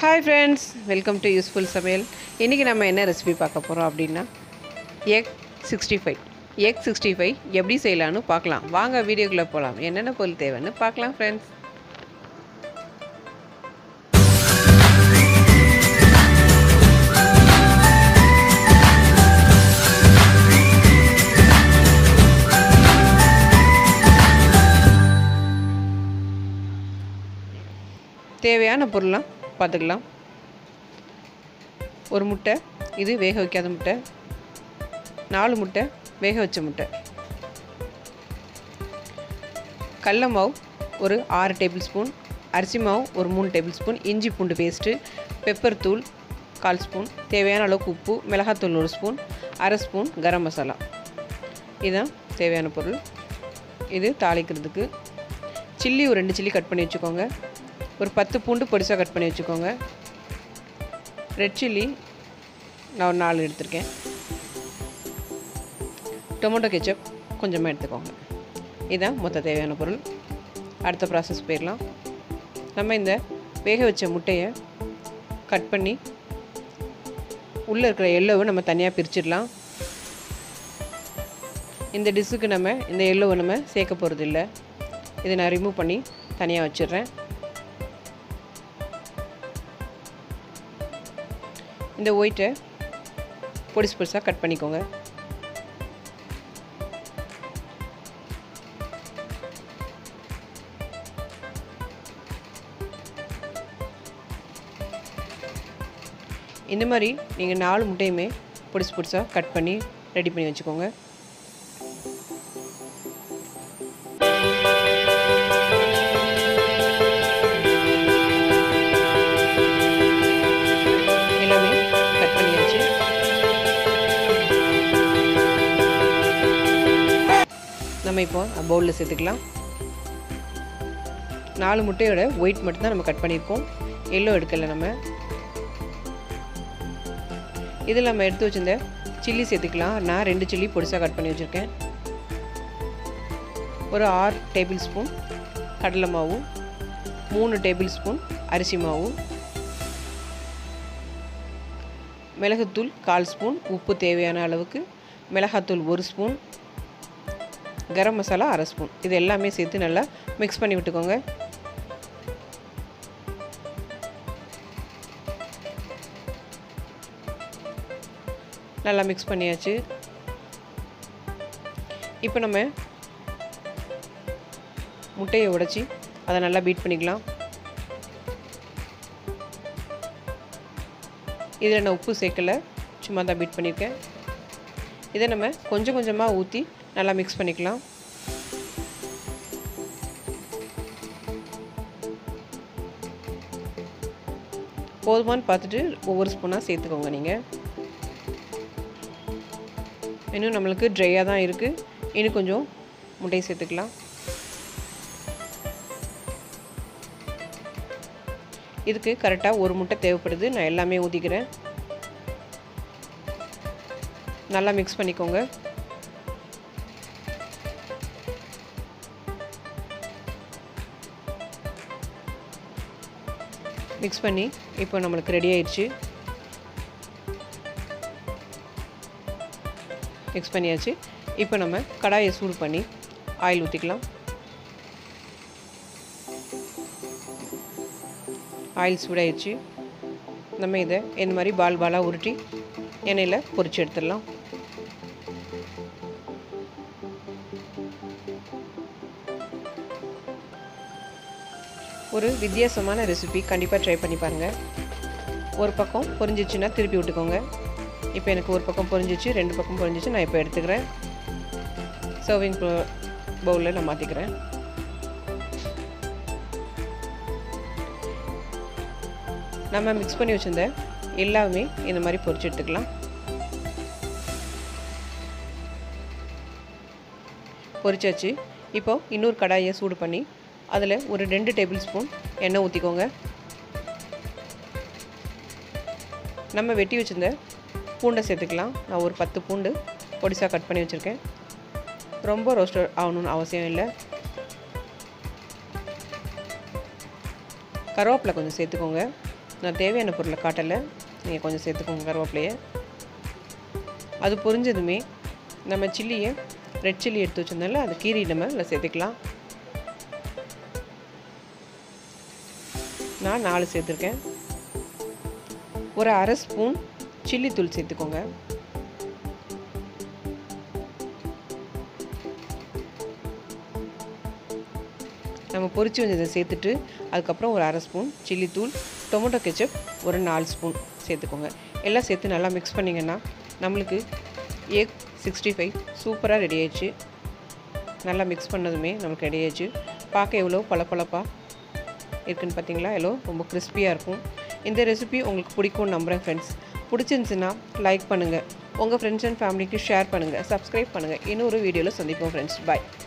hi friends welcome to useful சமையல் இன்றைக்கி நம்ம என்ன ரெசிபி பார்க்க போகிறோம் அப்படின்னா egg sixty five egg sixty five எப்படி செய்யலான்னு பார்க்கலாம் வாங்க வீடியோக்குள்ளே போகலாம் என்னென்ன பொருள் தேவைன்னு பார்க்கலாம் ஃப்ரெண்ட்ஸ் தேவையான பொருளாம் பார்த்துக்கலாம் ஒரு முட்டை இது வேக வைக்காத முட்டை நாலு முட்டை வேக வச்ச முட்டை கடல மாவு ஒரு ஆறு டேபிள் ஸ்பூன் அரிசி மாவு ஒரு மூணு டேபிள் ஸ்பூன் இஞ்சி பூண்டு பேஸ்ட்டு பெப்பர் தூள் கால் ஸ்பூன் தேவையான அளவுக்கு உப்பு மிளகாத்தூள் ஒரு ஸ்பூன் அரை ஸ்பூன் கரம் மசாலா இதுதான் தேவையான பொருள் இது தாளிக்கிறதுக்கு சில்லி ஒரு ரெண்டு சில்லி கட் பண்ணி வச்சுக்கோங்க ஒரு பத்து பூண்டு பொடிசாக கட் பண்ணி வச்சுக்கோங்க ரெட் சில்லி நான் ஒரு நாலு எடுத்திருக்கேன் டொமேட்டோ கெச்சப் கொஞ்சமாக எடுத்துக்கோங்க இதுதான் மொத்த தேவையான பொருள் அடுத்த ப்ராசஸ் போயிடலாம் நம்ம இந்த வேக வச்ச முட்டையை கட் பண்ணி உள்ளே இருக்கிற எல்லோவை நம்ம தனியாக பிரிச்சிடலாம் இந்த டிஷ்ஷுக்கு நம்ம இந்த எல்லோவை நம்ம சேர்க்க போகிறது இல்லை இதை நான் ரிமூவ் பண்ணி தனியாக வச்சிடுறேன் இந்த ஒயிட்டை பொடிசு பொடிசாக கட் பண்ணிக்கோங்க இந்த மாதிரி நீங்கள் நாலு முட்டையுமே பொடிசு பொடிசாக கட் பண்ணி ரெடி பண்ணி வச்சுக்கோங்க எல்லாமே கட் பண்ணியாச்சு நம்ம இப்போ பவுலில் சேர்த்துக்கலாம் நாலு முட்டையோட ஒயிட் மட்டும்தான் நம்ம கட் பண்ணியிருக்கோம் எல்லோ எடுக்கலை நம்ம இதில் நம்ம எடுத்து வச்சிருந்த சில்லி சேர்த்துக்கலாம் நான் ரெண்டு சில்லி பொடிசாக கட் பண்ணி வச்சுருக்கேன் ஒரு ஆறு டேபிள் ஸ்பூன் கடலை மாவு மூணு டேபிள் ஸ்பூன் அரிசி மாவு மிளகுத்தூள் கால் ஸ்பூன் உப்பு தேவையான அளவுக்கு மிளகாத்தூள் ஒரு ஸ்பூன் கரம் மசாலா அரை ஸ்பூன் இது எல்லாமே சேர்த்து நல்லா மிக்ஸ் பண்ணி விட்டுக்கோங்க நல்லா மிக்ஸ் பண்ணியாச்சு இப்போ நம்ம முட்டையை உடைச்சி அதை நல்லா பீட் பண்ணிக்கலாம் இதில் நான் உப்பு சேர்க்கலை சும்மா தான் பீட் பண்ணியிருக்கேன் இதை நம்ம கொஞ்சம் கொஞ்சமாக ஊற்றி நல்லா மிக்ஸ் பண்ணிக்கலாம் போதுமான்னு பார்த்துட்டு ஒவ்வொரு ஸ்பூனாக சேர்த்துக்கோங்க நீங்கள் இன்னும் நம்மளுக்கு ட்ரையாக தான் இருக்குது இன்னும் கொஞ்சம் முட்டையை சேர்த்துக்கலாம் இதுக்கு கரெக்டாக ஒரு முட்டை தேவைப்படுது நான் எல்லாமே ஊற்றிக்கிறேன் நல்லா மிக்ஸ் பண்ணிக்கோங்க மிக்ஸ் பண்ணி இப்போ நம்மளுக்கு ரெடி ஆயிடுச்சு மிக்ஸ் பண்ணியாச்சு இப்போ நம்ம கடாயை சூடு பண்ணி ஆயில் ஊற்றிக்கலாம் ஆயில் சூடாயிடுச்சு நம்ம இதை இந்த மாதிரி பால் பாலாக உருட்டி எண்ணெயில் பொரிச்சு எடுத்துடலாம் ஒரு வித்தியாசமான ரெசிபி கண்டிப்பாக ட்ரை பண்ணி பாருங்கள் ஒரு பக்கம் பொரிஞ்சிச்சுன்னா திருப்பி விட்டுக்கோங்க இப்போ எனக்கு ஒரு பக்கம் பொரிஞ்சிச்சு ரெண்டு பக்கம் பொரிஞ்சிச்சு நான் இப்போ எடுத்துக்கிறேன் சர்விங் பவுலில் நான் மாற்றிக்கிறேன் நம்ம மிக்ஸ் பண்ணி வச்சுருந்த எல்லாமே இந்த மாதிரி பொரிச்சு எடுத்துக்கலாம் பொரிச்சாச்சு இப்போது இன்னொரு கடாயை சூடு பண்ணி அதில் ஒரு ரெண்டு டேபிள் ஸ்பூன் எண்ணெய் ஊற்றிக்கோங்க நம்ம வெட்டி வச்சுருந்த பூண்டை சேர்த்துக்கலாம் நான் ஒரு பத்து பூண்டு பொடிசாக கட் பண்ணி வச்சுருக்கேன் ரொம்ப ரோஸ்டர் ஆகணும்னு அவசியம் இல்லை கருவேப்பிலை கொஞ்சம் சேர்த்துக்கோங்க நான் தேவையான பொருளை காட்டலை நீங்கள் கொஞ்சம் சேர்த்துக்கோங்க கருவேப்பிலையை அது பொரிஞ்சதுமே நம்ம சில்லியை ரெட் சில்லி எடுத்து வச்சிருந்தோம்ல அது கீரி நம்ம இதில் சேர்த்துக்கலாம் நான் நாலு சேர்த்துருக்கேன் ஒரு அரை ஸ்பூன் சில்லி தூள் சேர்த்துக்கோங்க நம்ம பொரிச்சு வந்ததை சேர்த்துட்டு அதுக்கப்புறம் ஒரு அரை ஸ்பூன் சில்லி தூள் டொமேட்டோ கெச்சப் ஒரு நாலு ஸ்பூன் சேர்த்துக்கோங்க எல்லாம் சேர்த்து நல்லா மிக்ஸ் பண்ணிங்கன்னா நம்மளுக்கு எக் சிக்ஸ்டி ஃபைவ் சூப்பராக ரெடி ஆயிடுச்சு நல்லா மிக்ஸ் பண்ணதுமே நமக்கு ரெடி ஆயிடுச்சு பார்க்க எவ்வளோ பளபளப்பாக இருக்குன்னு பார்த்தீங்களா எவ்வளோ ரொம்ப கிறிஸ்பியாக இருக்கும் இந்த ரெசிபி உங்களுக்கு பிடிக்கும்னு நம்புகிறேன் ஃப்ரெண்ட்ஸ் பிடிச்சிருந்துச்சுன்னா லைக் பண்ணுங்கள் உங்கள் ஃப்ரெண்ட்ஸ் அண்ட் ஃபேமிலிக்கு ஷேர் பண்ணுங்கள் சப்ஸ்கிரைப் பண்ணுங்கள் இன்னொரு வீடியோவில் சந்திப்போம் ஃப்ரெண்ட்ஸ் பாய்